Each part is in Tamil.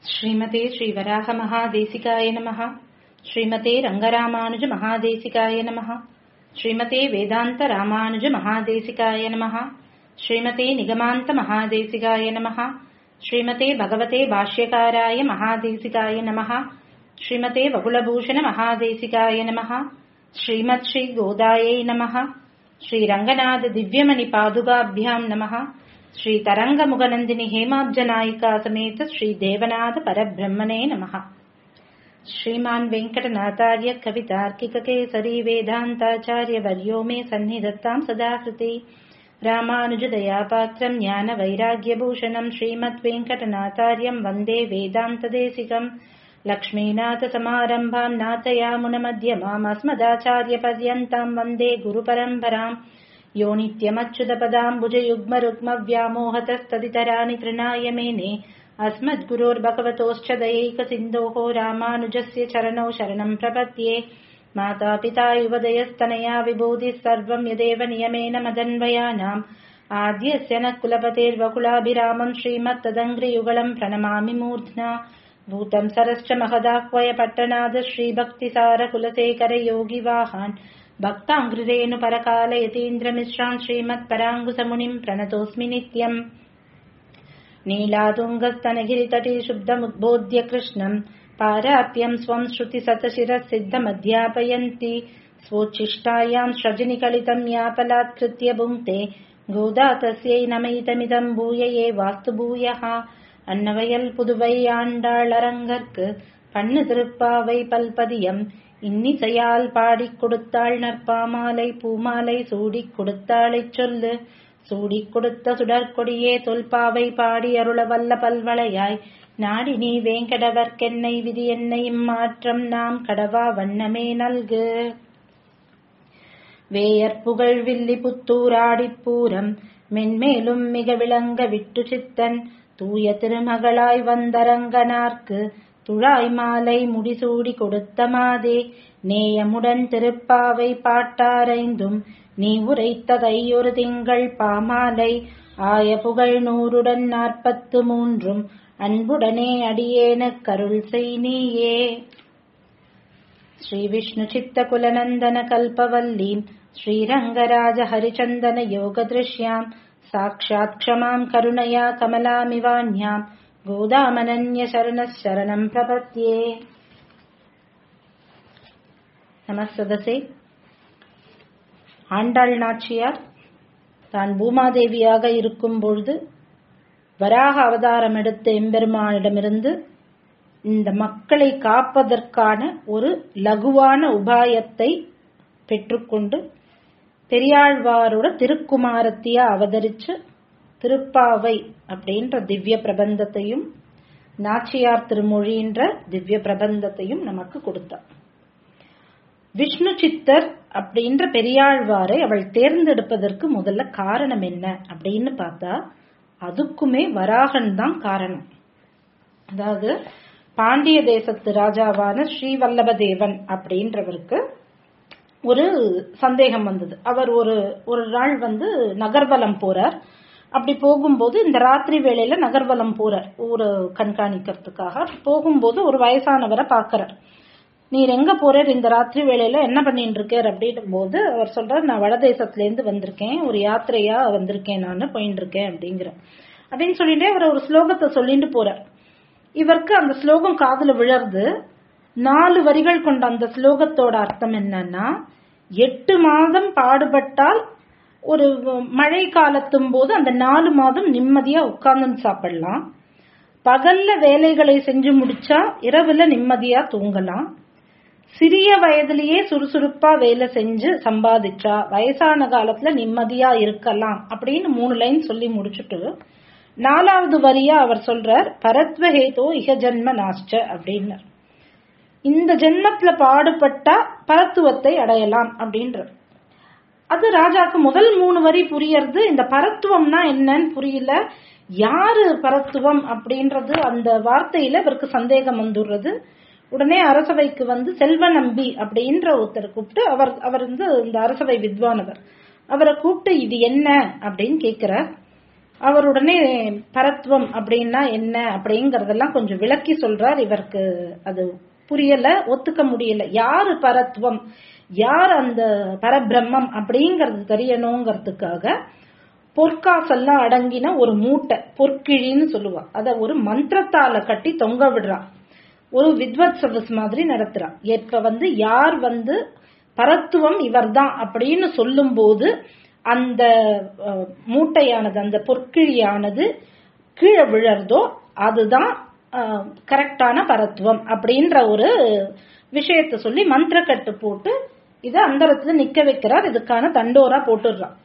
ஸ்ரீமதே ஸ்ரீவராக மகாதேசிகாய நமः ஸ்ரீமதே ரங்கராமானுஜ மகாதேசிகாய நமः ஸ்ரீமதே வேதாந்த ராமானுஜ மகாதேசிகாய நமः ஸ்ரீமதே நிகமாந்த மகாதேசிகாய நமः ஸ்ரீமதே பகவதே பாஷ்யகாராய மகாதேசிகாய நமः ஸ்ரீமதே வகுலபூஷண மகாதேசிகாய நமः ஸ்ரீமத் ஸ்ரீ கோதாயை நமः ஸ்ரீரங்கநாத திவ்யமணி பாதுகாபியாம் நமः ஸ்ரீ தரங்கமுகநந்தினி ஹேமாப்ஜநாயிகா சமேத ஸ்ரீ தேவநாத பரபிரம்மணே நமः श्रीमान् वेङ्कटनाथार्य कवितार्किककेसरी वेदान्ताचार्यवर्यो मे सन्निधत्ताम् सदा कृते रामानुजदयापात्रम् ज्ञानवैराग्यभूषणम् श्रीमद्वेङ्कटनाथार्यम् वन्दे वेदान्तदेशिकम् लक्ष्मीनाथसमारम्भाम् नाथयामुनमध्यमाम् अस्मदाचार्यपर्यन्ताम् वन्दे गुरुपरम्पराम् यो नित्यमच्युतपदाम्बुजयुग्मरुग्मव्यामोहतस्तदितराणि तृणाय मेने अस्मद्गुरोर्भगवतोश्च दयैकसिन्धोः रामानुजस्य चरणौ शरणम् प्रपद्ये मातापिता युवदयस्तनया विभूतिः सर्वम् यदेव नियमेन मदन्वयानाम् आद्यस्य नः कुलपतेर्वकुलाभिरामम् श्रीमत्तदङ्घ्रियुगलम् प्रणमामि मूर्ध्ना भूतम् सरश्च महदाह्वय पट्टनाद श्रीभक्तिसारकुलशेखरयोगिवाहान् भक्ताङ्घ्रिरेणुपरकालयतीन्द्रमिश्रान् श्रीमत्पराङ्गुसमुनिम् प्रणतोऽस्मि नित्यम् नीलातुङ्गस्तनगिरितटे शुद्धमुद्बोध्य कृष्णम् पारात्यम् स्वम् श्रुतिसतशिरः सिद्धमध्यापयन्ति स्वोच्छिष्टायाम् स्रजनिकलितम् यापलात्कृत्य भुङ्क्ते गोदा तस्यै नमैतमिदम् பூயையே வாஸ்து பூயஹா அன்னவயல் புதுவை ஆண்டாளரங்கற்கு பண்ணு திருப்பாவை பல்பதியம் இன்னிசையால் பாடிக் கொடுத்தாள் நற்பாமாலை பூமாலை சூடிக் கொடுத்தாளைச் சொல்லு சூடிக் கொடுத்த சுடற்கொடியே தொல்பாவை பாடி அருள வல்ல பல்வளையாய் நாடி நீ வேங்கடவர்க்கென்னை விதி என்னை இம்மாற்றம் நாம் கடவா வண்ணமே நல்கு வேயர் புகழ் வில்லி புத்தூராடிப்பூரம் மென்மேலும் மிக விளங்க விட்டு சித்தன் தூய திருமகளாய் வந்தரங்கனார்க்கு துழாய் மாலை முடிசூடி கொடுத்த மாதே நேயமுடன் திருப்பாவை பாட்டாரைந்தும் நீ உரைத்ததையொரு திங்கள் பாமாலை ஆய புகழ் நூறுடன் நாற்பத்து மூன்றும் அன்புடனே அடியேனக் கருள் செய் நீயே ஸ்ரீ விஷ்ணு சித்த குலநந்தன கல்பவல்லீம் ஸ்ரீரங்கராஜ ஹரிச்சந்தன யோக திருஷ்யாம் சாட்சாத் க்ஷமாம் கருணயா கமலாமிவான்யாம் கோதாமனன்ய சரண சரணம் பிரபத்யே நமஸ்ததசே ஆண்டாள் நாச்சியார் தான் பூமாதேவியாக இருக்கும் பொழுது வராக அவதாரம் எடுத்த எம்பெருமானிடமிருந்து இந்த மக்களை காப்பதற்கான ஒரு லகுவான உபாயத்தை பெற்றுக்கொண்டு பெரியாழ்வாரோட திருக்குமாரத்தியா அவதரிச்சு திருப்பாவை அப்படின்ற திவ்ய பிரபந்தத்தையும் நாச்சியார் திருமொழின்ற திவ்ய பிரபந்தத்தையும் நமக்கு கொடுத்தார் விஷ்ணு சித்தர் அப்படின்ற பெரியாழ்வாரை அவள் தேர்ந்தெடுப்பதற்கு முதல்ல காரணம் என்ன அப்படின்னு பார்த்தா அதுக்குமே வராகன் தான் காரணம் அதாவது பாண்டிய தேசத்து ராஜாவான ஸ்ரீவல்லபதேவன் அப்படின்றவருக்கு ஒரு சந்தேகம் வந்தது அவர் ஒரு ஒரு நாள் வந்து நகர்வலம் போறார் அப்படி போகும்போது இந்த ராத்திரி வேளையில நகர்வலம் போறார் ஊரை கண்காணிக்கிறதுக்காக போகும்போது ஒரு வயசானவரை பாக்குறார் நீர் எங்க போறார் இந்த ராத்திரி வேளையில என்ன பண்ணிட்டு இருக்கார் அப்படின்னும் போது அவர் சொல்றார் நான் வடதேசத்துல இருந்து வந்திருக்கேன் ஒரு யாத்திரையா வந்திருக்கேன் நான் போயிட்டு இருக்கேன் அப்படிங்கிற அப்படின்னு சொல்லிட்டு அவர் ஒரு ஸ்லோகத்தை சொல்லிட்டு போறார் இவருக்கு அந்த ஸ்லோகம் காதுல விழருது நாலு வரிகள் கொண்ட அந்த ஸ்லோகத்தோட அர்த்தம் என்னன்னா எட்டு மாதம் பாடுபட்டால் ஒரு மழை காலத்தும் போது அந்த நாலு மாதம் நிம்மதியா உட்கார்ந்து சாப்பிடலாம் பகல்ல வேலைகளை செஞ்சு முடிச்சா இரவுல நிம்மதியா தூங்கலாம் சிறிய வயதிலேயே சுறுசுறுப்பா வேலை செஞ்சு சம்பாதிச்சா வயசான காலத்துல நிம்மதியா இருக்கலாம் அப்படின்னு மூணு லைன் சொல்லி முடிச்சுட்டு நாலாவது வரியா அவர் சொல்றார் பரத்வஹேதோ இக ஜன்ம நாஷ்ட அப்படின்னார் இந்த ஜென்மத்துல பாடுபட்டா பரத்துவத்தை அடையலாம் அப்படின்றார் அது ராஜாக்கு முதல் மூணு வரி புரியறது இந்த பரத்துவம்னா என்னன்னு புரியல யாரு பரத்துவம் அப்படின்றது அந்த வார்த்தையில இவருக்கு சந்தேகம் வந்துடுறது உடனே அரசவைக்கு வந்து செல்வ நம்பி அப்படின்ற ஒருத்தர் கூப்பிட்டு அவர் அவர் வந்து இந்த அரசவை வித்வானவர் அவரை கூப்பிட்டு இது என்ன அப்படின்னு கேட்கிறார் அவருடனே பரத்வம் அப்படின்னா என்ன அப்படிங்கறதெல்லாம் கொஞ்சம் விளக்கி சொல்றார் இவருக்கு அது புரியல ஒத்துக்க முடியல யாரு பரத்வம் யார் அந்த பரபிரம்மம் அப்படிங்கறது தெரியணுங்கிறதுக்காக பொற்காசெல்லாம் அடங்கின ஒரு மூட்டை பொற்கிழின்னு சொல்லுவா அத ஒரு மந்திரத்தால கட்டி தொங்க விடுறா ஒரு வித்வத் சர்வஸ் மாதிரி நடத்துறா இப்ப வந்து யார் வந்து பரத்துவம் இவர்தான் அப்படின்னு சொல்லும்போது அந்த அஹ், மூட்டையானது அந்த பொற்கிழியானது கீழே விழறதோ அதுதான் கரெக்டான பரத்துவம் அப்படின்ற ஒரு விஷயத்தை சொல்லி மந்திரக்கட்டு போட்டு இதை அந்தரத்துல நிக்க வைக்கிறார் இதுக்கான தண்டோரா போட்டுடுறான்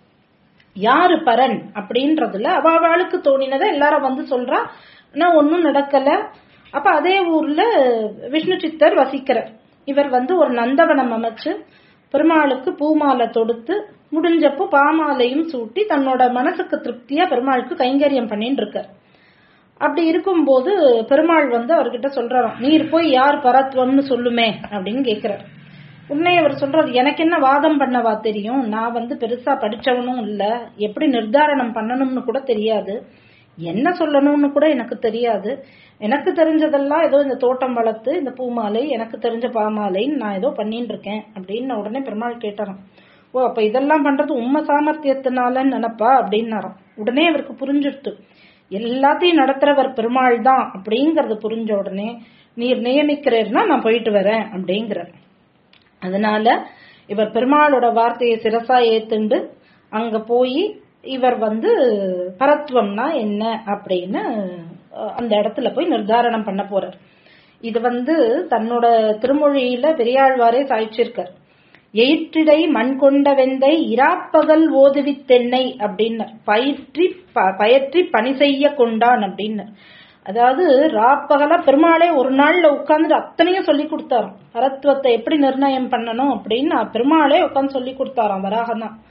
யாரு பரன் அப்படின்றதுல அவ அவளுக்கு தோணினதை எல்லாரும் வந்து சொல்றா ஆனா ஒன்னும் நடக்கல அப்ப அதே ஊர்ல விஷ்ணு சித்தர் வசிக்கிறார் இவர் வந்து ஒரு நந்தவனம் அமைச்சு பெருமாளுக்கு பூமாலை தொடுத்து முடிஞ்சப்போ பாமாலையும் சூட்டி தன்னோட மனசுக்கு திருப்தியா பெருமாளுக்கு கைங்கரியம் பண்ணிட்டு இருக்கார் அப்படி இருக்கும்போது பெருமாள் வந்து அவர்கிட்ட சொல்றாராம் நீர் போய் யார் பரத்வம்னு சொல்லுமே அப்படின்னு கேக்குறார் உடனே அவர் சொல்றாரு எனக்கு என்ன வாதம் பண்ணவா தெரியும் நான் வந்து பெருசா படிச்சவனும் இல்ல எப்படி நிர்தாரணம் பண்ணணும்னு கூட தெரியாது என்ன சொல்லணும்னு கூட எனக்கு தெரியாது எனக்கு தெரிஞ்சதெல்லாம் ஏதோ இந்த தோட்டம் வளர்த்து இந்த பூமாலை எனக்கு தெரிஞ்ச பாமாலைன்னு நான் ஏதோ பண்ணிட்டு இருக்கேன் அப்படின்னு உடனே பெருமாள் கேட்டாராம் ஓ அப்ப இதெல்லாம் பண்றது உண்மை சாமர்த்தியத்தினாலன்னு நினைப்பா அப்படின்னாராம் உடனே அவருக்கு புரிஞ்சிடுத்து எல்லாத்தையும் நடத்துறவர் பெருமாள் தான் அப்படிங்கறது புரிஞ்ச உடனே நீர் நியமிக்கிறேன்னா நான் போயிட்டு வரேன் அப்படிங்கிறார் அதனால இவர் பெருமாளோட வார்த்தையை சிரசா ஏத்துண்டு அங்க போய் இவர் வந்து பரத்வம்னா என்ன அப்படின்னு அஹ், அந்த இடத்துல போய் நிர்தாரணம் பண்ண போறார் இது வந்து தன்னோட திருமொழியில பெரியாழ்வாரே சாய்ச்சிருக்கார் எயிற்றிடை மண் கொண்ட வெந்தை இராப்பகல் ஓதுவித்தென்னை அப்படின்னு பயிற்றி ப- பயற்றி பணி செய்ய கொண்டான் அப்படின்னு அதாவது ராப்பகலா பெருமாளே ஒரு நாள்ல உட்கார்ந்து அத்தனையும் சொல்லி கொடுத்தாராம் பரத்துவத்தை எப்படி நிர்ணயம் பண்ணணும் அப்படின்னு பெருமாளே உட்கார்ந்து சொல்லி கொடுத்தாராம் வராகம் தான்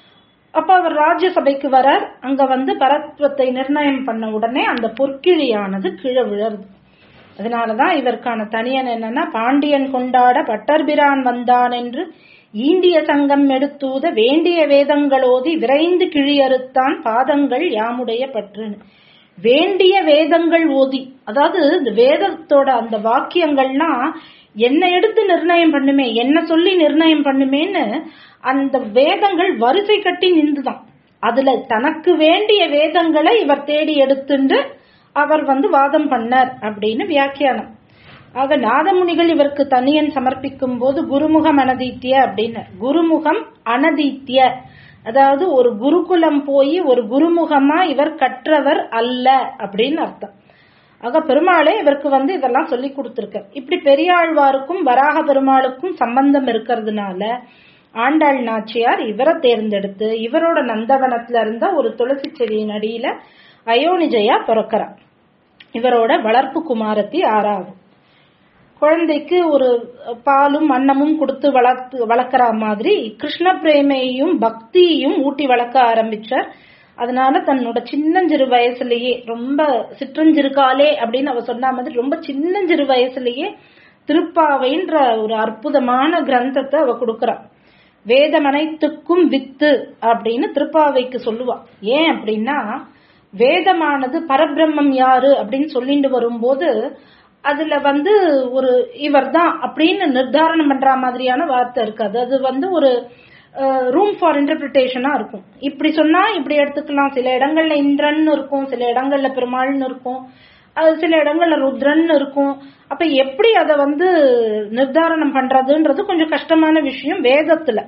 அப்ப அவர் ராஜ்யசபைக்கு வரார் அங்க வந்து பரத்வத்தை நிர்ணயம் பண்ண உடனே அந்த பொற்கிழியானது கீழே விழருது அதனாலதான் இவருக்கான தனியன் என்னன்னா பாண்டியன் கொண்டாட பட்டர்பிரான் வந்தான் என்று ஈண்டிய சங்கம் எடுத்தூத வேண்டிய வேதங்களோதி விரைந்து கிழியறுத்தான் பாதங்கள் யாமுடைய பற்றுன்னு வேண்டிய வேதங்கள் ஓதி அதாவது இந்த வேதத்தோட அந்த வாக்கியங்கள்லாம் என்ன எடுத்து நிர்ணயம் பண்ணுமே என்ன சொல்லி நிர்ணயம் பண்ணுமேன்னு அந்த வேதங்கள் வரிசை கட்டி நின்றுதான் அதுல தனக்கு வேண்டிய வேதங்களை இவர் தேடி எடுத்துண்டு அவர் வந்து வாதம் பண்ணார் அப்படின்னு வியாக்கியானம் ஆக நாதமுனிகள் இவருக்கு தனியன் சமர்ப்பிக்கும் போது குருமுகம் அனதீத்திய அப்படின்னு குருமுகம் அனதீத்திய அதாவது ஒரு குருகுலம் போய் ஒரு குருமுகமா இவர் கற்றவர் அல்ல அப்படின்னு அர்த்தம் ஆக பெருமாளே இவருக்கு வந்து இதெல்லாம் சொல்லி கொடுத்திருக்க இப்படி பெரியாழ்வாருக்கும் வராக பெருமாளுக்கும் சம்பந்தம் இருக்கிறதுனால ஆண்டாள் நாச்சியார் இவரை தேர்ந்தெடுத்து இவரோட நந்தவனத்துல இருந்த ஒரு துளசி செடியின் அடியில அயோனிஜையா பிறக்கிறார் இவரோட வளர்ப்பு குமாரத்தி ஆறாவது குழந்தைக்கு ஒரு பாலும் அன்னமும் கொடுத்து வளர்த்து வளர்க்குற மாதிரி கிருஷ்ண பிரேமையும் பக்தியையும் ஊட்டி வளர்க்க ஆரம்பிச்சார் அதனால தன்னோட சின்னஞ்சிறு வயசுலயே ரொம்ப சிற்றஞ்சிறுகாலே அப்படின்னு அவ சொன்ன மாதிரி ரொம்ப சின்னஞ்சிறு வயசுலயே திருப்பாவைன்ற ஒரு அற்புதமான கிரந்தத்தை அவ கொடுக்கறா வேதம் அனைத்துக்கும் வித்து அப்படின்னு திருப்பாவைக்கு சொல்லுவா ஏன் அப்படின்னா வேதமானது பரபிரம்மம் யாரு அப்படின்னு சொல்லிட்டு வரும்போது அதுல வந்து ஒரு இவர் தான் அப்படின்னு நிர்தாரணம் பண்ற மாதிரியான வார்த்தை இருக்காது அது வந்து ஒரு ரூம் ஃபார் இன்டர்பிரிட்டேஷனா இருக்கும் இப்படி சொன்னா இப்படி எடுத்துக்கலாம் சில இடங்கள்ல இந்திரன் இருக்கும் சில இடங்கள்ல பெருமாள்னு இருக்கும் அது சில இடங்கள்ல ருத்ரன் இருக்கும் அப்ப எப்படி அதை வந்து நிர்தாரணம் பண்றதுன்றது கொஞ்சம் கஷ்டமான விஷயம் வேதத்துல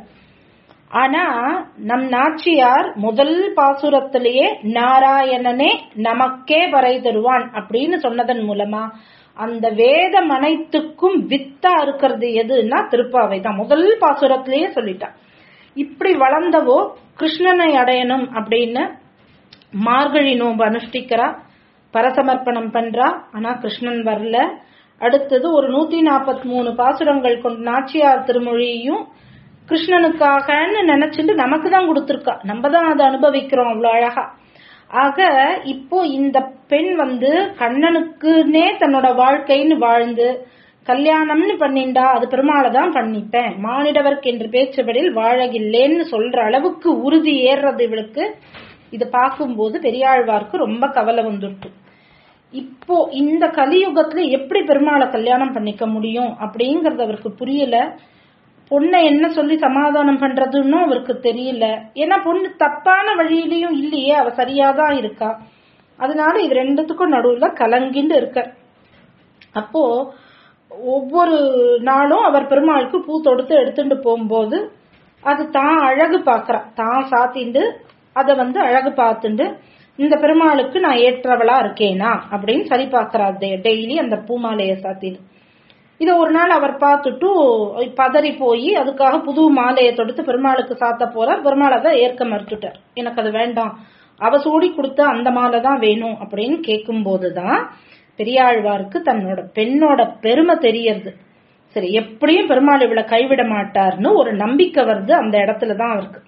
ஆனா நம் நாச்சியார் முதல் பாசுரத்திலேயே நாராயணனே நமக்கே வரை தருவான் அப்படின்னு சொன்னதன் மூலமா அந்த வேதம் அனைத்துக்கும் வித்தா இருக்கிறது எதுன்னா திருப்பாவை தான் முதல் பாசுரத்திலேயே சொல்லிட்டான் இப்படி வளர்ந்தவோ கிருஷ்ணனை அடையணும் அப்படின்னு மார்கழி நோன்பு அனுஷ்டிக்கிறா பரசமர்ப்பணம் பண்றா ஆனா கிருஷ்ணன் வரல அடுத்தது ஒரு நூத்தி நாற்பத்தி மூணு பாசுரங்கள் கொண்ட நாச்சியார் திருமொழியையும் கிருஷ்ணனுக்காகன்னு நினைச்சிட்டு நமக்கு தான் கொடுத்துருக்கா நம்ம தான் அதை அனுபவிக்கிறோம் அவ்வளவு அழகா ஆக இப்போ இந்த பெண் வந்து கண்ணனுக்குன்னே தன்னோட வாழ்க்கைன்னு வாழ்ந்து கல்யாணம்னு பண்ணிண்டா அது பெருமாளை தான் பண்ணிப்பேன் மானிடவர்க்கு என்று பேச்சபடியில் வாழகில்லேன்னு சொல்ற அளவுக்கு உறுதி ஏறுறது இவளுக்கு இத பார்க்கும்போது பெரியாழ்வாருக்கு ரொம்ப கவலை வந்துட்டு இப்போ இந்த கலியுகத்துல எப்படி பெருமாளை கல்யாணம் பண்ணிக்க முடியும் அப்படிங்கறது அவருக்கு புரியல பொண்ணை என்ன சொல்லி சமாதானம் பண்றதுன்னு அவருக்கு தெரியல ஏன்னா பொண்ணு தப்பான வழியிலயும் இல்லையே அவ சரியாதான் இருக்கா அதனால இது ரெண்டுத்துக்கும் நடுவுல கலங்கிண்டு இருக்க அப்போ ஒவ்வொரு நாளும் அவர் பெருமாளுக்கு பூ தொடுத்து எடுத்துட்டு போகும்போது அது தான் அழகு பாக்குறா தான் சாத்திண்டு அத வந்து அழகு பார்த்துண்டு இந்த பெருமாளுக்கு நான் ஏற்றவளா இருக்கேனா அப்படின்னு சரி பாக்குறா டெய்லி அந்த பூமாலைய சாத்திட்டு இத ஒரு நாள் அவர் பார்த்துட்டு பதறி போய் அதுக்காக புது மாலையை தொடுத்து பெருமாளுக்கு சாத்த போறார் பெருமாள் அதை ஏற்க மறுத்துட்டார் எனக்கு அது வேண்டாம் அவ சூடி கொடுத்த அந்த மாலை தான் வேணும் அப்படின்னு கேட்கும் போதுதான் பெரியாழ்வாருக்கு தன்னோட பெண்ணோட பெருமை தெரியறது சரி எப்படியும் பெருமாள் இவளை கைவிட மாட்டார்னு ஒரு நம்பிக்கை வருது அந்த இடத்துலதான் அவருக்கு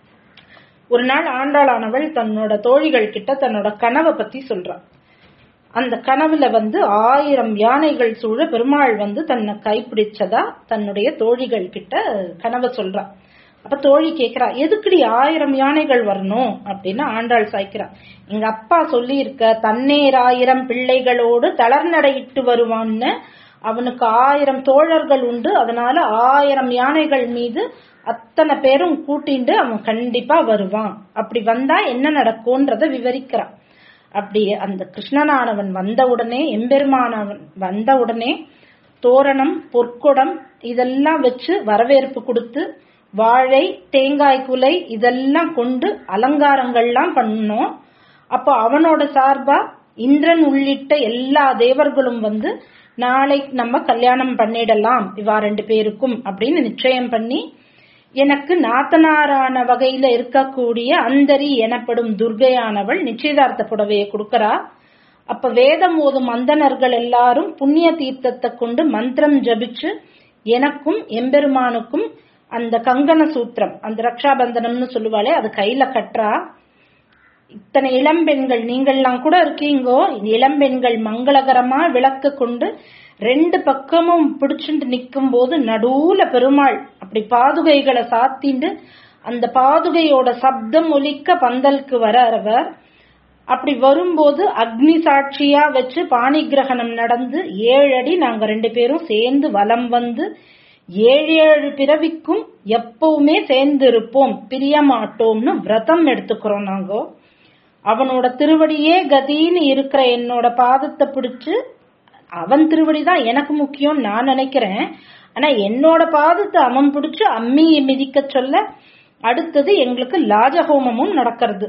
ஒரு நாள் ஆண்டாளானவள் தன்னோட தோழிகள் கிட்ட தன்னோட கனவை பத்தி சொல்றான் அந்த கனவுல வந்து ஆயிரம் யானைகள் சூழ பெருமாள் வந்து தன்னை கைப்பிடிச்சதா தன்னுடைய தோழிகள் கிட்ட கனவை சொல்றா அப்ப தோழி கேக்குறா எதுக்குடி ஆயிரம் யானைகள் வரணும் அப்படின்னு ஆண்டாள் சாய்க்கிறா எங்க அப்பா சொல்லி இருக்க தன்னேர் ஆயிரம் பிள்ளைகளோடு தளர்நடையிட்டு வருவான்னு அவனுக்கு ஆயிரம் தோழர்கள் உண்டு அதனால ஆயிரம் யானைகள் மீது அத்தனை பேரும் கூட்டிண்டு அவன் கண்டிப்பா வருவான் அப்படி வந்தா என்ன நடக்கும்ன்றத விவரிக்கிறான் அப்படி அந்த கிருஷ்ணனானவன் வந்த உடனே எம்பெருமானவன் வந்த உடனே தோரணம் பொற்குடம் இதெல்லாம் வச்சு வரவேற்பு கொடுத்து வாழை தேங்காய் குலை இதெல்லாம் கொண்டு அலங்காரங்கள்லாம் பண்ணோம் அப்போ அவனோட சார்பா இந்திரன் உள்ளிட்ட எல்லா தேவர்களும் வந்து நாளை நம்ம கல்யாணம் பண்ணிடலாம் இவா ரெண்டு பேருக்கும் அப்படின்னு நிச்சயம் பண்ணி எனக்கு நாத்தனாரான வகையில இருக்கக்கூடிய அந்தரி எனப்படும் துர்கையானவள் நிச்சயதார்த்த புடவையை கொடுக்கறா அப்ப வேதம் ஓதும் அந்தணர்கள் எல்லாரும் புண்ணிய தீர்த்தத்தை கொண்டு மந்திரம் ஜபிச்சு எனக்கும் எம்பெருமானுக்கும் அந்த கங்கண சூத்திரம் அந்த ரக்ஷாபந்தனம்னு சொல்லுவாளே அது கையில கட்டுறா இத்தனை இளம்பெண்கள் நீங்கள்லாம் கூட இருக்கீங்கோ இளம்பெண்கள் மங்களகரமா விளக்கு கொண்டு ரெண்டு பக்கமும் பிடிச்சுட்டு நிக்கும் போது நடுவுல பெருமாள் அப்படி பாதுகைகளை சாத்திண்டு அந்த பாதுகையோட சப்தம் ஒலிக்க பந்தலுக்கு வர அவர் அப்படி வரும்போது அக்னி சாட்சியா வச்சு பாணி கிரகணம் நடந்து ஏழு அடி நாங்க ரெண்டு பேரும் சேர்ந்து வலம் வந்து ஏழு ஏழு பிறவிக்கும் எப்பவுமே சேர்ந்து இருப்போம் பிரிய மாட்டோம்னு விரதம் எடுத்துக்கிறோம் நாங்க அவனோட திருவடியே கதின்னு இருக்கிற என்னோட பாதத்தை பிடிச்சு அவன் திருவடி தான் எனக்கு முக்கியம் நான் நினைக்கிறேன் ஆனா என்னோட பாதத்தை அவன் பிடிச்சு அம்மியை மிதிக்க சொல்ல அடுத்தது எங்களுக்கு லாஜஹோமமும் நடக்கிறது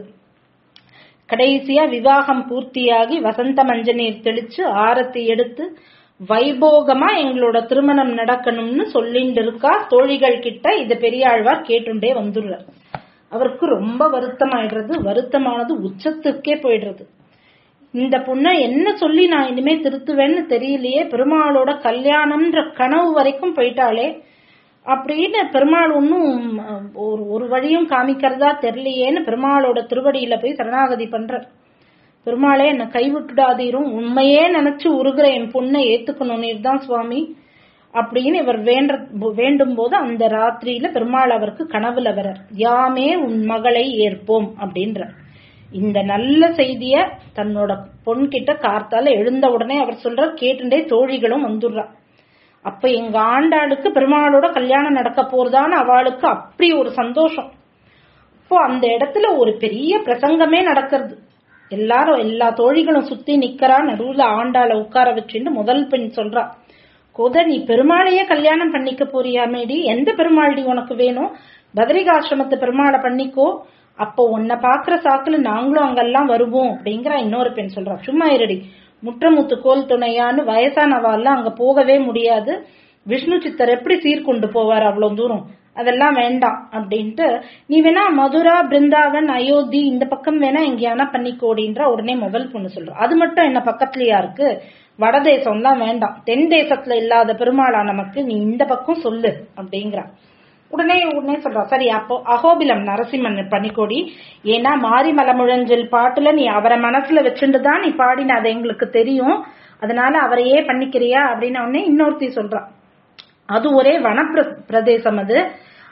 கடைசியா விவாகம் பூர்த்தியாகி வசந்த மஞ்சநீர் தெளிச்சு ஆரத்தி எடுத்து வைபோகமா எங்களோட திருமணம் நடக்கணும்னு சொல்லிட்டு இருக்கா தோழிகள் கிட்ட இத பெரியாழ்வார் கேட்டுண்டே வந்துடுறார் அவருக்கு ரொம்ப வருத்தமாயிடுறது வருத்தமானது உச்சத்துக்கே போயிடுறது இந்த பொண்ணை என்ன சொல்லி நான் இனிமே திருத்துவேன்னு தெரியலையே பெருமாளோட கல்யாணம்ன்ற கனவு வரைக்கும் போயிட்டாளே அப்படின்னு பெருமாள் ஒன்னும் ஒரு ஒரு வழியும் காமிக்கிறதா தெரியலையேன்னு பெருமாளோட திருவடியில போய் சரணாகதி பண்ற பெருமாளே என்னை கைவிட்டுடாதீரும் உண்மையே நினைச்சு உருகிற என் பொண்ணை ஏத்துக்கணும் நீர் தான் சுவாமி அப்படின்னு இவர் வேண்ட வேண்டும் போது அந்த ராத்திரியில பெருமாள் அவருக்கு கனவுல வரார் யாமே உன் மகளை ஏற்போம் அப்படின்ற இந்த நல்ல செய்திய தன்னோட பொன் கிட்ட கார்த்தால எழுந்த உடனே அவர் சொல்ற கேட்டுண்டே தோழிகளும் வந்துடுறா அப்ப எங்க ஆண்டாளுக்கு பெருமாளோட கல்யாணம் நடக்க போறதான்னு அவளுக்கு அப்படி ஒரு சந்தோஷம் இப்போ அந்த இடத்துல ஒரு பெரிய பிரசங்கமே நடக்கிறது எல்லாரும் எல்லா தோழிகளும் சுத்தி நிக்கிறா நடுவுல ஆண்டாளை உட்கார வச்சுட்டு முதல் பெண் சொல்றா கோத நீ பெருமாளையே கல்யாணம் பண்ணிக்க போறியாமேடி எந்த பெருமாள்டி உனக்கு வேணும் பத்ரிகாசிரமத்து பெருமாளை பண்ணிக்கோ அப்போ உன்னை பாக்குற சாக்குல நாங்களும் அங்கெல்லாம் வருவோம் அப்படிங்கிற இன்னொரு பெண் சொல்றா சும்மா இருடி முற்றமுத்து கோல் துணையான்னு வயசானவாள்லாம் அங்க போகவே முடியாது விஷ்ணு சித்தர் எப்படி சீர்கொண்டு போவார் அவ்வளவு தூரம் அதெல்லாம் வேண்டாம் அப்படின்ட்டு நீ வேணா மதுரா பிருந்தாவன் அயோத்தி இந்த பக்கம் வேணா எங்கேயானா பண்ணிக்கோடின்ற உடனே முதல் பொண்ணு சொல்ற அது மட்டும் என்ன பக்கத்துலயா இருக்கு வடதேசம்லாம் வேண்டாம் தென் தேசத்துல இல்லாத பெருமாளா நமக்கு நீ இந்த பக்கம் சொல்லு அப்படிங்கிறா உடனே உடனே சொல்றா சரி அப்போ அகோபிலம் நரசிம்மன் பண்ணிக்கோடி ஏன்னா மாரிமலை முழஞ்சல் பாட்டுல நீ அவரை மனசுல வச்சுட்டு தான் நீ பாடின அது எங்களுக்கு தெரியும் அதனால அவரையே பண்ணிக்கிறியா அப்படின்னு உடனே இன்னொருத்தி சொல்றா அது ஒரே வன பிரதேசம் அது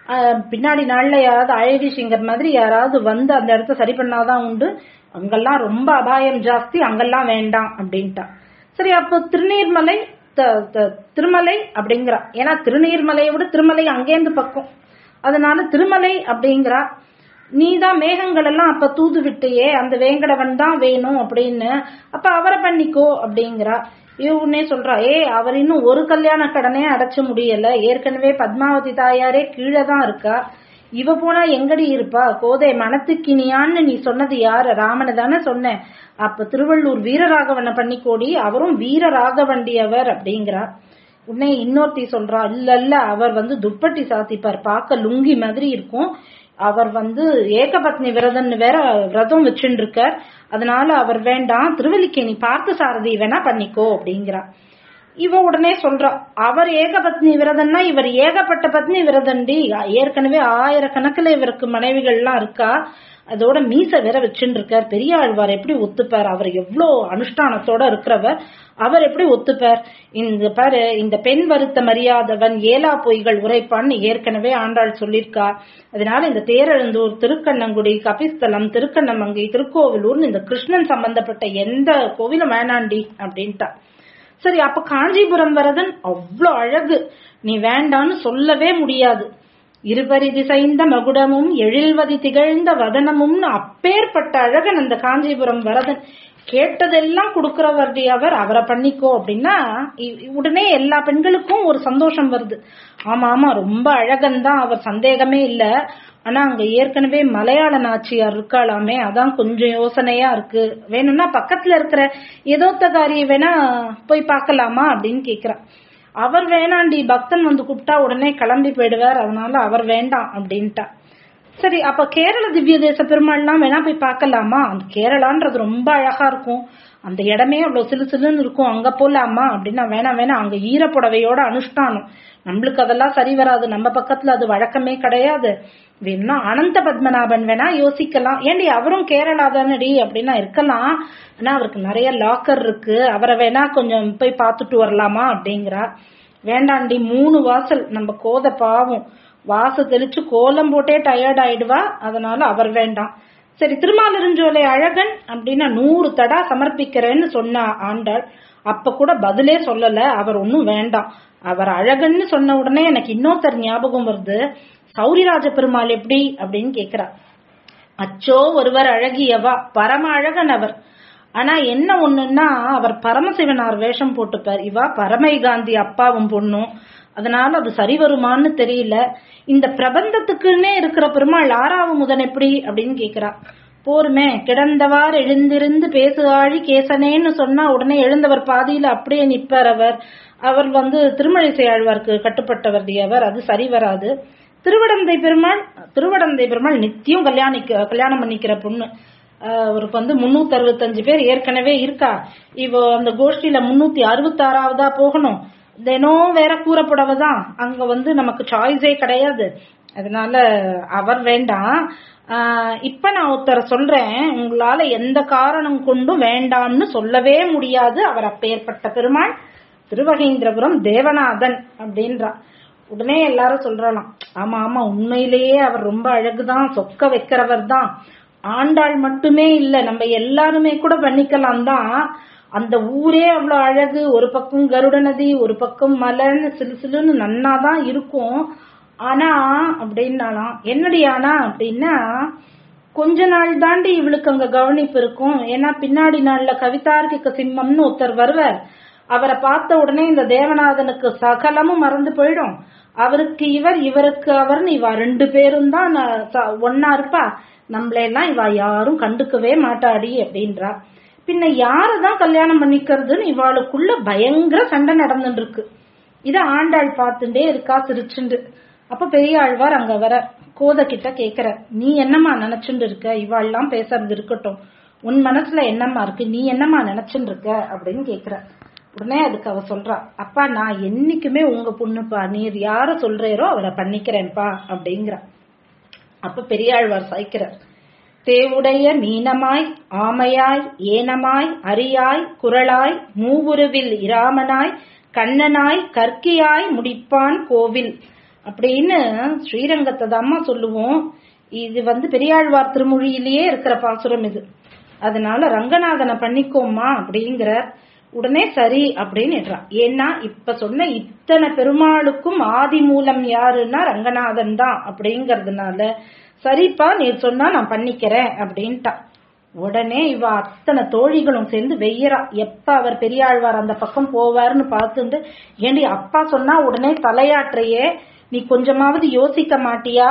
ஆஹ் பின்னாடி நாள்ல யாராவது அழகி சிங்கர் மாதிரி யாராவது வந்து அந்த இடத்த சரி பண்ணாதான் உண்டு அங்கெல்லாம் ரொம்ப அபாயம் ஜாஸ்தி அங்கெல்லாம் வேண்டாம் அப்படின்ட்டா சரி அப்போ திருநீர்மலை த- த- திருமலை அப்படிங்கிறா ஏன்னா திருநீர்மலையை விட திருமலை அங்கேருந்து பக்கம் அதனால திருமலை அப்படிங்கிறா நீதான் மேகங்கள் எல்லாம் அப்ப தூது விட்டியே அந்த வேங்கடவன் தான் வேணும் அப்படின்னு அப்ப அவரை பண்ணிக்கோ அப்படிங்கிறா இவனே சொல்றா ஏ அவர் இன்னும் ஒரு கல்யாண கடனே அடைச்ச முடியல ஏற்கனவே பத்மாவதி தாயாரே கீழே தான் இருக்கா இவ போனா எங்கடி இருப்பா கோதை மனத்துக்கினியான்னு நீ சொன்னது யாரு ராமனை தானே சொன்னேன் அப்ப திருவள்ளூர் வீரராகவனை பண்ணிக்கோடி அவரும் வீரராகவண்டியவர் அப்படிங்கிறா உடனே இன்னொருத்தி சொல்றா இல்ல இல்ல அவர் வந்து துப்பட்டி சாத்திப்பார் பார்க்க லுங்கி மாதிரி இருக்கும் அவர் வந்து ஏகபத்னி விரதன் வேற விரதம் வச்சுட்டு இருக்கார் அதனால அவர் வேண்டாம் திருவல்லிக்கேணி பார்த்த சாரதி வேணா பண்ணிக்கோ அப்படிங்கிறா இவ உடனே சொல்றா அவர் ஏகபத்னி விரதன்னா இவர் ஏகப்பட்ட பத்னி விரதண்டி ஏற்கனவே ஆயிரக்கணக்கில் இவருக்கு மனைவிகள்லாம் இருக்கா அதோட மீச வேற வச்சுட்டு இருக்கார் பெரிய ஆழ்வார் எப்படி ஒத்துப்பார் அவர் எவ்வளோ அனுஷ்டானத்தோட இருக்கிறவர் அவர் எப்படி ஒத்துப்பார் இந்த பாரு இந்த பெண் வருத்த மரியாதவன் ஏலா பொய்கள் உரைப்பான்னு ஏற்கனவே ஆண்டாள் சொல்லியிருக்கா அதனால இந்த தேரெழுந்தூர் திருக்கண்ணங்குடி கபிஸ்தலம் திருக்கண்ணமங்கை திருக்கோவிலூர்னு இந்த கிருஷ்ணன் சம்பந்தப்பட்ட எந்த கோவிலும் வேணாண்டி அப்படின்ட்டா சரி அப்ப காஞ்சிபுரம் வரதன் அவ்வளோ அழகு நீ வேண்டான்னு சொல்லவே முடியாது இருபரி திசைந்த மகுடமும் எழில்வதி திகழ்ந்த வதனமும்னு அப்பேற்பட்ட அழகன் அந்த காஞ்சிபுரம் வரதன் கேட்டதெல்லாம் கொடுக்கிறவர்டி அவர் அவரை பண்ணிக்கோ அப்படின்னா இ- உடனே எல்லா பெண்களுக்கும் ஒரு சந்தோஷம் வருது ஆமா ஆமா ரொம்ப அழகன் தான் அவர் சந்தேகமே இல்ல ஆனா அங்க ஏற்கனவே மலையாள நாச்சியார் இருக்காளாமே அதான் கொஞ்சம் யோசனையா இருக்கு வேணும்னா பக்கத்துல இருக்கிற ஏதோத்தகாரியை வேணா போய் பார்க்கலாமா அப்படின்னு கேக்குறா அவர் வேணாண்டி பக்தன் வந்து கூப்பிட்டா உடனே கிளம்பி போயிடுவார் அதனால அவர் வேண்டாம் அப்படின்ட்டா சரி அப்ப கேரள திவ்ய தேச பெருமாள்லாம் வேணா போய் பார்க்கலாமா அந்த கேரளான்றது ரொம்ப அழகா இருக்கும் அந்த இடமே அவ்வளவு சிலு சிலுன்னு இருக்கும் அங்க போலாமா அப்படின்னா வேணாம் வேணாம் அங்க ஈரப்புடவையோட அனுஷ்டானம் நம்மளுக்கு அதெல்லாம் சரி வராது நம்ம பக்கத்துல அது வழக்கமே கிடையாது வேணும்னா அனந்த பத்மநாபன் வேணா யோசிக்கலாம் ஏண்டி அவரும் கேரளா தானடி அப்படின்னா இருக்கலாம் ஆனா அவருக்கு நிறைய லாக்கர் இருக்கு அவரை வேணா கொஞ்சம் போய் பார்த்துட்டு வரலாமா அப்படிங்கிறா வேண்டாண்டி மூணு வாசல் நம்ம கோத பாவம் வாச தெளிச்சு கோலம் போட்டே டயர்ட் ஆயிடுவா அதனால அவர் வேண்டாம் சரி திருமாலிருஞ்சோலை அழகன் அப்படின்னா நூறு தடா சமர்ப்பிக்கிறேன்னு சொன்ன ஆண்டாள் அப்ப கூட பதிலே சொல்லல அவர் ஒன்னும் வேண்டாம் அவர் அழகன்னு சொன்ன உடனே எனக்கு இன்னொருத்தர் ஞாபகம் வருது சௌரிராஜ பெருமாள் எப்படி அப்படின்னு கேக்குறா அச்சோ ஒருவர் அழகியவா பரம அழகன் அவர் ஆனா என்ன ஒண்ணுன்னா அவர் பரமசிவனார் வேஷம் போட்டுப்பார் இவா பரமை காந்தி அப்பாவும் பொண்ணும் அதனால அது சரி வருமான்னு தெரியல இந்த பிரபந்தத்துக்குன்னே இருக்கிற பெருமாள் ஆறாவது முதன் எப்படி அப்படின்னு கேக்குறா போருமே கிடந்தவார் எழுந்திருந்து பேசு ஆழி கேசனேன்னு சொன்னா உடனே எழுந்தவர் பாதியில அப்படியே நிப்பார் அவர் அவர் வந்து திருமழிசை ஆழ்வார்க்கு கட்டுப்பட்டவர் அவர் அது சரி வராது திருவடந்தை பெருமாள் திருவடந்தை பெருமாள் நித்தியம் கல்யாணிக்க கல்யாணம் பண்ணிக்கிற பொண்ணு ஆஹ் அவருக்கு வந்து முன்னூத்தி அறுபத்தஞ்சு பேர் ஏற்கனவே இருக்கா இவ அந்த கோஷ்டியில முன்னூத்தி அறுபத்தாறாவதா போகணும் தினம் வேற கூறப்படவ தான் அங்க வந்து நமக்கு சாய்ஸே கிடையாது அதனால அவர் வேண்டாம் ஆஹ் இப்ப நான் ஒருத்தரை சொல்றேன் உங்களால எந்த காரணம் கொண்டும் வேண்டாம்னு சொல்லவே முடியாது அவர் அப்பேற்பட்ட பெருமாள் திருவகேந்திரபுரம் தேவநாதன் அப்படின்றா உடனே எல்லாரும் சொல்றலாம் ஆமா ஆமா உண்மையிலேயே அவர் ரொம்ப அழகுதான் சொக்க வைக்கிறவர் தான் ஆண்டாள் மட்டுமே இல்ல நம்ம எல்லாருமே கூட பண்ணிக்கலாம் தான் அந்த ஊரே அவ்வளவு அழகு ஒரு பக்கம் கருட நதி ஒரு பக்கம் மலைன்னு சிலு சிலுன்னு நன்னாதான் இருக்கும் ஆனா அப்படின்னாலாம் என்னடி ஆனா அப்படின்னா கொஞ்ச நாள் தாண்டி இவளுக்கு அங்க கவனிப்பு இருக்கும் ஏன்னா பின்னாடி நாள்ல கவிதார்க்கிக சிம்மம்னு ஒருத்தர் வருவார் அவரை பார்த்த உடனே இந்த தேவநாதனுக்கு சகலமும் மறந்து போயிடும் அவருக்கு இவர் இவருக்கு அவர்னு இவ ரெண்டு பேரும் தான் ந- ச- ஒன்னா இருப்பா நம்மளெல்லாம் இவ யாரும் கண்டுக்கவே மாட்டாடி அப்படின்றா பின்ன யாரதான் கல்யாணம் பண்ணிக்கிறதுன்னு இவாளுக்குள்ள பயங்கர சண்டை நடந்துட்டு இருக்கு இத ஆண்டாள் பார்த்துட்டே இருக்கா சிரிச்சுண்டு அப்ப பெரிய ஆழ்வார் அங்க வர கோத கிட்ட கேக்குற நீ என்னம்மா நினைச்சுட்டு இருக்க இவாள்லாம் பேசுறது இருக்கட்டும் உன் மனசுல என்னம்மா இருக்கு நீ என்னம்மா நினைச்சுட்டு இருக்க அப்படின்னு கேக்குற உடனே அதுக்கு அவ சொல்றா அப்பா நான் என்னைக்குமே உங்க பொண்ணுப்பா நீர் யார சொல்றீரோ அவரை பண்ணிக்கிறேன்ப்பா அப்படிங்கிற அப்ப பெரியாழ்வார் சாய்க்கிறார் தேவுடைய மீனமாய் ஆமையாய் ஏனமாய் அரியாய் குரலாய் மூவுருவில் இராமனாய் கண்ணனாய் கற்கியாய் முடிப்பான் கோவில் அப்படின்னு ஸ்ரீரங்கத்தை தாம்மா சொல்லுவோம் இது வந்து பெரியாழ்வார் திருமொழியிலேயே இருக்கிற பாசுரம் இது அதனால ரங்கநாதனை பண்ணிக்கோமா அப்படிங்கிற உடனே சரி அப்படின்னு ஏன்னா இப்ப சொன்ன இத்தனை பெருமாளுக்கும் ஆதி மூலம் யாருன்னா ரங்கநாதன் தான் அப்படிங்கறதுனால சரிப்பா நீ சொன்னா நான் பண்ணிக்கிறேன் அப்படின்ட்டா உடனே இவ அத்தனை தோழிகளும் சேர்ந்து வெய்யறா எப்ப அவர் பெரியாழ்வார் அந்த பக்கம் போவார்னு பார்த்துட்டு ஏண்டி அப்பா சொன்னா உடனே தலையாற்றையே நீ கொஞ்சமாவது யோசிக்க மாட்டியா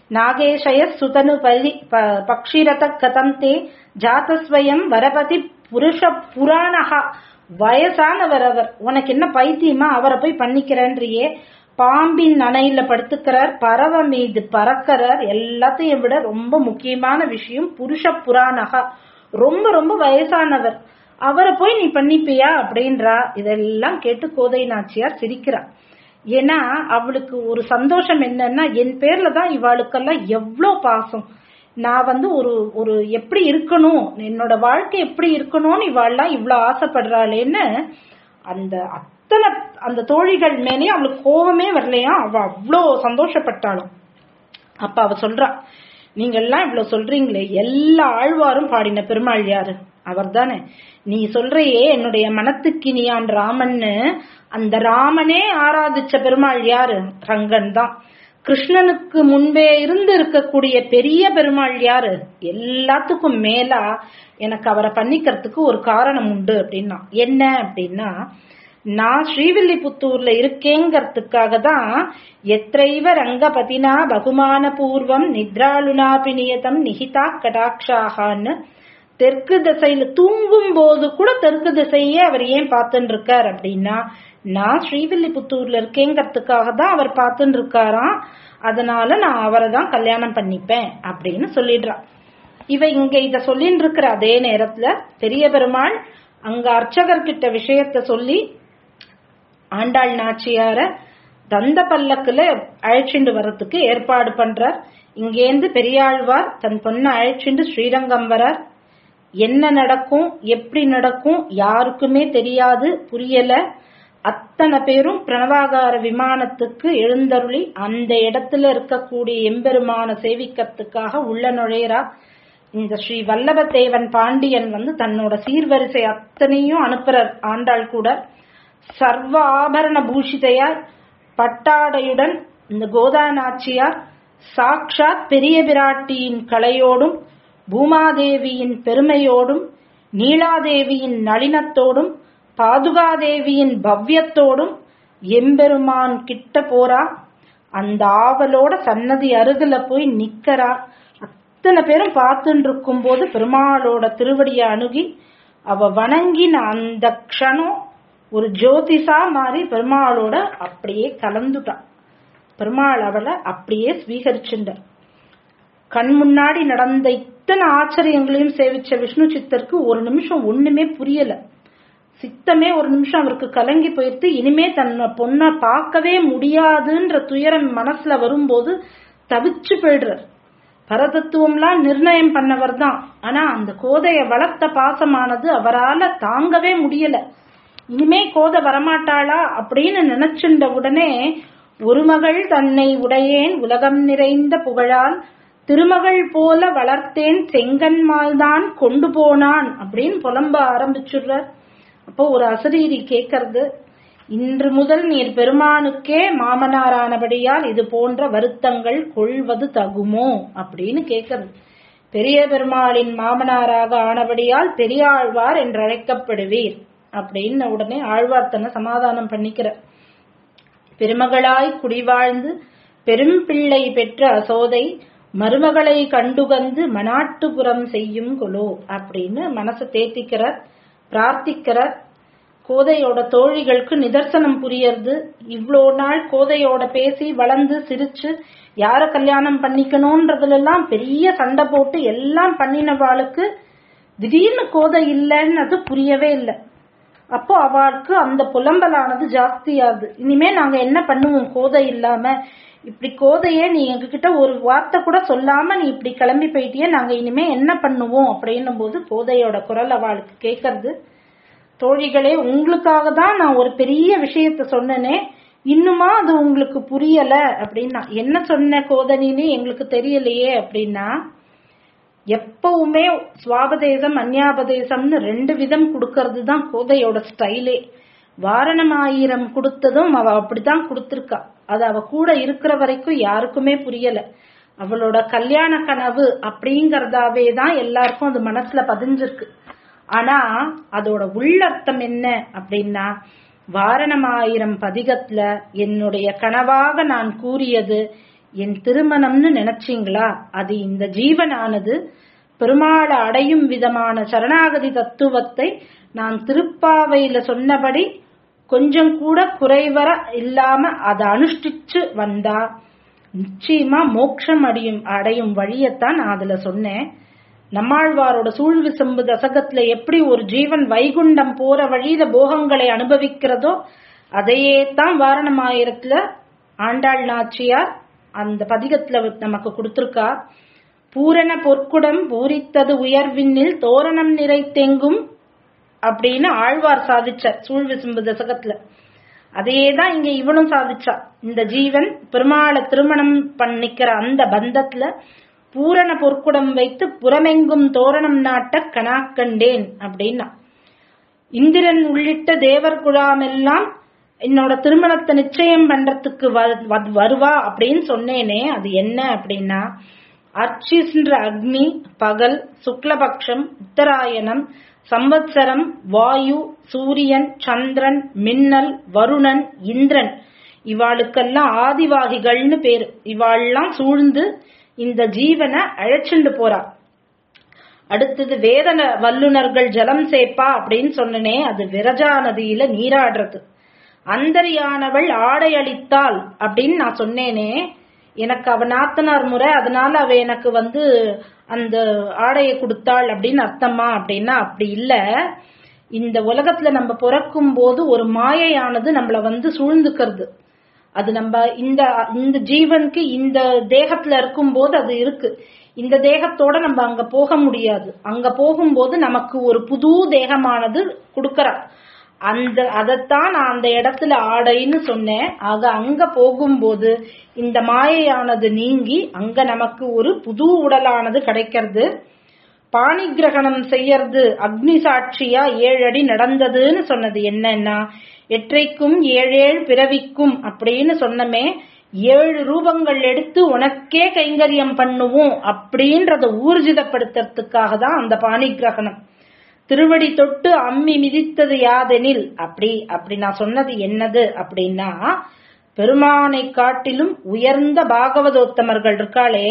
நாகேஷய சுதனு பரி ப- பக்ஷிரத கதம் தே ஜாதஸ்வயம் வரபதி புருஷ புராணகா வயசானவர் அவர் உனக்கு என்ன பைத்தியமா அவரை போய் பண்ணிக்கிறேன்றியே பாம்பின் அணையில படுத்துக்கிறார் பறவை மீது பறக்கிறார் எல்லாத்தையும் விட ரொம்ப முக்கியமான விஷயம் புருஷ புராணகா ரொம்ப ரொம்ப வயசானவர் அவரை போய் நீ பண்ணிப்பியா அப்படின்றா இதெல்லாம் கேட்டு கோதை நாச்சியார் சிரிக்கிறா ஏன்னா அவளுக்கு ஒரு சந்தோஷம் என்னன்னா என் பேர்ல தான் இவாளுக்கெல்லாம் எவ்வளோ பாசம் நான் வந்து ஒரு ஒரு எப்படி இருக்கணும் என்னோட வாழ்க்கை எப்படி இருக்கணும்னு இவாள்லாம் இவ்வளோ ஆசைப்படுறாளேன்னு அந்த அத்தனை அந்த தோழிகள் மேலேயும் அவளுக்கு கோவமே வரலையா அவ அவ்வளோ சந்தோஷப்பட்டாளும் அப்ப அவ சொல்றா நீங்க எல்லாம் இவ்வளவு சொல்றீங்களே எல்லா ஆழ்வாரும் பாடின பெருமாள் யாரு அவர்தானே நீ சொல்றையே என்னுடைய மனத்துக்கினியான் ராமன்னு அந்த ராமனே ஆராதிச்ச பெருமாள் யாரு ரங்கன் தான் கிருஷ்ணனுக்கு முன்பே இருந்து இருக்கக்கூடிய பெரிய பெருமாள் யாரு எல்லாத்துக்கும் மேலா எனக்கு அவரை பண்ணிக்கிறதுக்கு ஒரு காரணம் உண்டு அப்படின்னா என்ன அப்படின்னா நான் ஸ்ரீவில்லிபுத்தூர்ல இருக்கேங்கிறதுக்காக தான் எத்தைவ ரங்கபதினா பகுமான பூர்வம் நித்ராளுனாபி நியதம் நிகிதா கடாட்சாகான்னு தெற்கு திசையில தூங்கும் போது கூட தெற்கு திசையே அவர் ஏன் பார்த்துட்டு இருக்கார் அப்படின்னா நான் ஸ்ரீவில்லிபுத்தூர்ல இருக்கேங்கிறதுக்காக தான் அவர் பார்த்துட்டு இருக்காராம் அதனால நான் அவரை தான் கல்யாணம் பண்ணிப்பேன் அப்படின்னு சொல்லிடுறா இவ இங்க இத சொல்லிட்டு இருக்கிற அதே நேரத்துல பெரிய பெருமாள் அங்க அர்ச்சகர்கிட்ட விஷயத்த சொல்லி ஆண்டாள் நாச்சியார தந்த பல்லக்குல அழைச்சிண்டு வர்றதுக்கு ஏற்பாடு பண்றார் இங்கேந்து பெரியாழ்வார் தன் பொண்ணை அழைச்சிண்டு ஸ்ரீரங்கம் வரார் என்ன நடக்கும் எப்படி நடக்கும் யாருக்குமே தெரியாது புரியல அத்தனை பேரும் பிரணவாகார விமானத்துக்கு எழுந்தருளி அந்த இடத்துல இருக்கக்கூடிய எம்பெருமான சேவிக்கிறதுக்காக உள்ள நுழையறா இந்த ஸ்ரீ வல்லபதேவன் பாண்டியன் வந்து தன்னோட சீர்வரிசை அத்தனையும் அனுப்புறார் ஆண்டாள் கூட சர்வ ஆபரண பூஷிதையார் பட்டாடையுடன் இந்த கோதாநாச்சியார் சாக்ஷாத் பெரிய பிராட்டியின் கலையோடும் பூமாதேவியின் பெருமையோடும் நீலாதேவியின் நளினத்தோடும் பாதுகாதேவியின் பவ்யத்தோடும் எம்பெருமான் கிட்ட போறா அந்த ஆவலோட சன்னதி அருகில போய் நிக்கிறா அத்தனை பேரும் பார்த்துட்டு இருக்கும் போது பெருமாளோட திருவடியை அணுகி அவ வணங்கின அந்த க்ஷணம் ஒரு ஜோதிஷா மாறி பெருமாளோட அப்படியே கலந்துட்டா பெருமாள் அவளை அப்படியே ஸ்வீகரிச்சுண்டார் கண் முன்னாடி நடந்த இத்தனை ஆச்சரியங்களையும் சேவிச்ச விஷ்ணு சித்தருக்கு ஒரு நிமிஷம் ஒண்ணுமே புரியல சித்தமே ஒரு நிமிஷம் அவருக்கு கலங்கி போயிட்டு இனிமே தன்னை பொண்ணை பார்க்கவே முடியாதுன்ற துயரம் மனசுல வரும்போது தவிச்சு போயிடுறார் பரதத்துவம்லாம் நிர்ணயம் பண்ணவர் தான் ஆனா அந்த கோதைய வளர்த்த பாசமானது அவரால தாங்கவே முடியல இனிமே கோதை வரமாட்டாளா அப்படின்னு நினைச்சுண்ட உடனே ஒரு மகள் தன்னை உடையேன் உலகம் நிறைந்த புகழால் திருமகள் போல வளர்த்தேன் செங்கன்மால் தான் கொண்டு போனான் அப்படின்னு புலம்ப ஆரம்பிச்சுடுறார் அப்போ ஒரு அசரீரி கேட்கறது இன்று முதல் நீர் பெருமானுக்கே மாமனாரானபடியால் இது போன்ற வருத்தங்கள் கொள்வது தகுமோ அப்படின்னு கேட்கறது பெரிய பெருமாளின் மாமனாராக ஆனபடியால் பெரியாழ்வார் என்று அழைக்கப்படுவீர் அப்படின்னு உடனே ஆழ்வார் தன்னை சமாதானம் பண்ணிக்கிறார் பெருமகளாய் குடிவாழ்ந்து பெரும் பிள்ளை பெற்ற அசோதை மருமகளை கண்டுகந்து மனாட்டுபுறம் செய்யும் கொலோ அப்படின்னு மனசை தேத்திக்கிறார் பிரார்த்திக்கிறார் கோதையோட தோழிகளுக்கு நிதர்சனம் புரியறது இவ்வளோ நாள் கோதையோட பேசி வளர்ந்து சிரிச்சு யார கல்யாணம் பண்ணிக்கணும்ன்றதுல எல்லாம் பெரிய சண்டை போட்டு எல்லாம் பண்ணினவாளுக்கு திடீர்னு கோதை இல்லைன்னு அது புரியவே இல்லை அப்போ அவளுக்கு அந்த புலம்பலானது ஜாஸ்தியாகுது இனிமே நாங்க என்ன பண்ணுவோம் கோதை இல்லாம இப்படி கோதையே நீ எங்ககிட்ட ஒரு வார்த்தை கூட சொல்லாம நீ இப்படி கிளம்பி போயிட்டியே நாங்க இனிமே என்ன பண்ணுவோம் அப்படின்னும் போது கோதையோட குரல் அவளுக்கு கேட்கறது தோழிகளே உங்களுக்காக தான் நான் ஒரு பெரிய விஷயத்த சொன்னனே இன்னுமா அது உங்களுக்கு புரியல அப்படின்னா என்ன சொன்ன கோதனின்னு எங்களுக்கு தெரியலையே அப்படின்னா எப்பவுமே சுவாபதேசம் அந்யாபதேசம்னு ரெண்டு விதம் கொடுக்கறது தான் கோதையோட ஸ்டைலே வாரணமாயிரம் கொடுத்ததும் அவ அப்படித்தான் கொடுத்திருக்கா அது அவ கூட இருக்கிற வரைக்கும் யாருக்குமே புரியல அவளோட கல்யாண கனவு அப்படிங்கறதாவே தான் எல்லாருக்கும் அது மனசுல பதிஞ்சிருக்கு ஆனா அதோட உள்ளர்த்தம் என்ன அப்படின்னா வாரணமாயிரம் பதிகத்துல என்னுடைய கனவாக நான் கூறியது என் திருமணம்னு நினைச்சீங்களா அது இந்த ஜீவனானது பெருமாளை அடையும் விதமான சரணாகதி தத்துவத்தை நான் திருப்பாவையில சொன்னபடி கொஞ்சம் கூட குறைவர இல்லாம அதை அனுஷ்டிச்சு வந்தா நிச்சயமா மோட்சம் அடையும் அடையும் வழியத்தான் நான் அதுல சொன்னேன் நம்மாழ்வாரோட சூழ்விசம்பு தசகத்துல எப்படி ஒரு ஜீவன் வைகுண்டம் போற வழியில போகங்களை அனுபவிக்கிறதோ அதையே தான் வாரணமாயிரத்துல ஆண்டாள் நாச்சியார் அந்த பதிகத்துல நமக்கு கொடுத்திருக்கா பூரண பொற்குடம் பூரித்தது உயர்வின்னில் தோரணம் நிறைத்தெங்கும் அப்படின்னு ஆழ்வார் சாதிச்சார் சூழ்விசும்பு தசகத்துல அதையே தான் இங்க இவனும் சாதிச்சா இந்த ஜீவன் பெருமாளை திருமணம் பண்ணிக்கிற அந்த பந்தத்துல பூரண பொற்குடம் வைத்து புறமெங்கும் தோரணம் நாட்ட கனாக்கண்டேன் அப்படின்னா இந்திரன் உள்ளிட்ட தேவர் குழாமெல்லாம் என்னோட திருமணத்தை நிச்சயம் பண்றதுக்கு வருவா அப்படின்னு சொன்னேனே அது என்ன அப்படின்னா அர்ச்சின்ற அக்னி பகல் சுக்லபக்ஷம் உத்தராயணம் சம்பத்சரம் வாயு சூரியன் சந்திரன் மின்னல் வருணன் இந்திரன் இவாளுக்கெல்லாம் ஆதிவாகிகள்னு பேரு இவாள்லாம் சூழ்ந்து இந்த ஜீவனை அழைச்சுண்டு போறா அடுத்தது வேதன வல்லுனர்கள் ஜலம் சேப்பா அப்படின்னு சொன்னனே அது விரஜா நதியில நீராடுறது அந்தரியானவள் ஆடை அளித்தாள் அப்படின்னு நான் சொன்னேனே எனக்கு அவ நாத்தனார் முறை அதனால அவ எனக்கு வந்து அந்த ஆடையை கொடுத்தாள் அப்படின்னு அர்த்தமா அப்படின்னா அப்படி இல்ல இந்த உலகத்துல நம்ம பிறக்கும் போது ஒரு மாயையானது நம்மள வந்து சூழ்ந்துக்கிறது அது நம்ம இந்த இந்த ஜீவனுக்கு இந்த தேகத்துல இருக்கும் போது அது இருக்கு இந்த தேகத்தோட நம்ம அங்க போக முடியாது அங்க போகும்போது நமக்கு ஒரு புது தேகமானது கொடுக்கறா அந்த அதைத்தான் நான் அந்த இடத்துல ஆடைன்னு சொன்னேன் ஆக அங்க போகும்போது இந்த மாயையானது நீங்கி அங்க நமக்கு ஒரு புது உடலானது கிடைக்கிறது பாணி கிரகணம் செய்யறது அக்னி சாட்சியா ஏழு அடி நடந்ததுன்னு சொன்னது என்னன்னா எற்றைக்கும் ஏழேழு பிறவிக்கும் அப்படின்னு சொன்னமே ஏழு ரூபங்கள் எடுத்து உனக்கே கைங்கரியம் பண்ணுவோம் அப்படின்றத ஊர்ஜிதப்படுத்துறதுக்காக தான் அந்த பாணி கிரகணம் திருவடி தொட்டு அம்மி மிதித்தது யாதெனில் அப்படி அப்படி நான் சொன்னது என்னது அப்படின்னா பெருமானை காட்டிலும் உயர்ந்த பாகவதோத்தமர்கள் இருக்காளே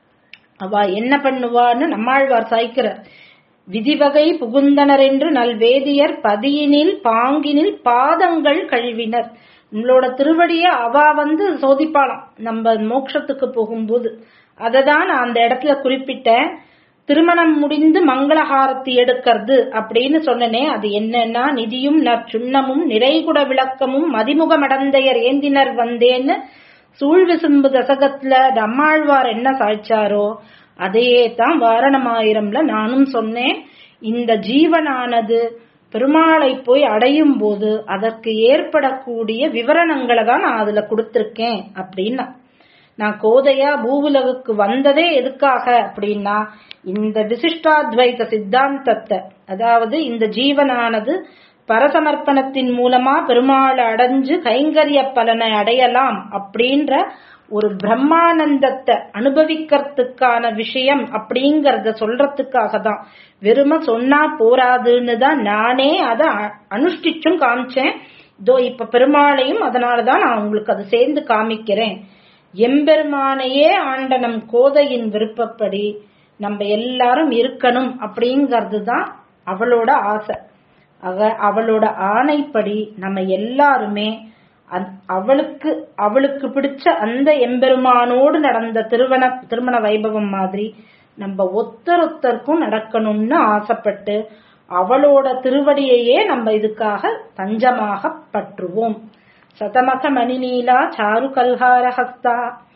அவ என்ன பண்ணுவான்னு நம்மாழ்வார் சாய்க்கிறார் விதிவகை புகுந்தனர் என்று நல்வேதியர் பதியினில் பாங்கினில் பாதங்கள் கழுவினர் நம்மளோட திருவடிய அவ வந்து சோதிப்பாளாம் நம்ம மோட்சத்துக்கு போகும்போது அதை தான் நான் அந்த இடத்துல குறிப்பிட்டேன் திருமணம் முடிந்து மங்களஹாரத்தி எடுக்கிறது அப்படின்னு சொன்னனே அது என்னன்னா நிதியும் நற்சுண்ணமும் நிறைகுட விளக்கமும் மதிமுக மடந்தையர் ஏந்தினர் வந்தேன்னு சூழ்விசும்பு தசகத்துல நம்மாழ்வார் என்ன சாய்ச்சாரோ அதையே தான் வாரணமாயிரம்ல நானும் சொன்னேன் இந்த ஜீவனானது பெருமாளை போய் அடையும் போது அதற்கு ஏற்படக்கூடிய விவரணங்களை தான் நான் அதுல கொடுத்திருக்கேன் அப்படின்னா நான் கோதையா பூவுலகுக்கு வந்ததே எதுக்காக அப்படின்னா இந்த விசிஷ்டாத்வைத சித்தாந்தத்தை அதாவது இந்த ஜீவனானது பரசமர்ப்பணத்தின் மூலமா பெருமாளை அடைஞ்சு கைங்கரிய பலனை அடையலாம் அப்படின்ற ஒரு பிரம்மானந்தத்தை அனுபவிக்கிறதுக்கான விஷயம் அப்படிங்கறத சொல்றதுக்காக தான் வெறும சொன்னா போராதுன்னு தான் நானே அதை அனுஷ்டிச்சும் காமிச்சேன் இதோ இப்ப பெருமாளையும் அதனாலதான் நான் உங்களுக்கு அதை சேர்ந்து காமிக்கிறேன் எம்பெருமானையே ஆண்ட நம் கோதையின் விருப்பப்படி நம்ம எல்லாரும் இருக்கணும் அப்படிங்கிறது தான் அவளோட ஆசை அவ அவளோட ஆணைப்படி நம்ம எல்லாருமே அவளுக்கு அவளுக்கு பிடிச்ச அந்த எம்பெருமானோடு நடந்த திருமண திருமண வைபவம் மாதிரி நம்ம ஒத்தரொத்தருக்கும் நடக்கணும்னு ஆசைப்பட்டு அவளோட திருவடியையே நம்ம இதுக்காக தஞ்சமாக பற்றுவோம் சதமக மணிநீலா சாரு கல்ஹாரஹஸ்தா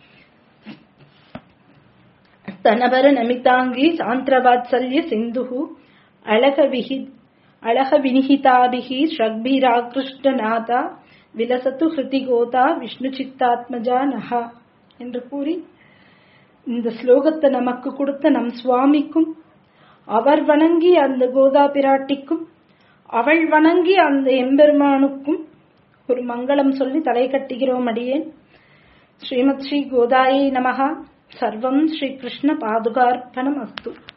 ಸ್ತನಭರ ನಮಿತಾಂಗಿ ಸಾಂತ್ರವಾತ್ಸಲ್ಯ ಸಿಂಧು ಅಳಗ ವಿಹಿ ಅಳಹ ವಿನಿಹಿತಾಭಿಃ ಶ್ರಗ್ಭಿರಾಕೃಷ್ಟನಾಥ விலசத்து ஹிருதி கோதா விஷ்ணு சித்தாத்மஜா நகா என்று கூறி இந்த ஸ்லோகத்தை நமக்கு கொடுத்த நம் சுவாமிக்கும் அவர் வணங்கி அந்த கோதா பிராட்டிக்கும் அவள் வணங்கி அந்த எம்பெருமானுக்கும் ஒரு மங்களம் சொல்லி தலை கட்டுகிறோம் அடியேன் ஸ்ரீமத் ஸ்ரீ கோதாயை நமகா சர்வம் ஸ்ரீ கிருஷ்ண பாதுகார்ப்பணம் அஸ்து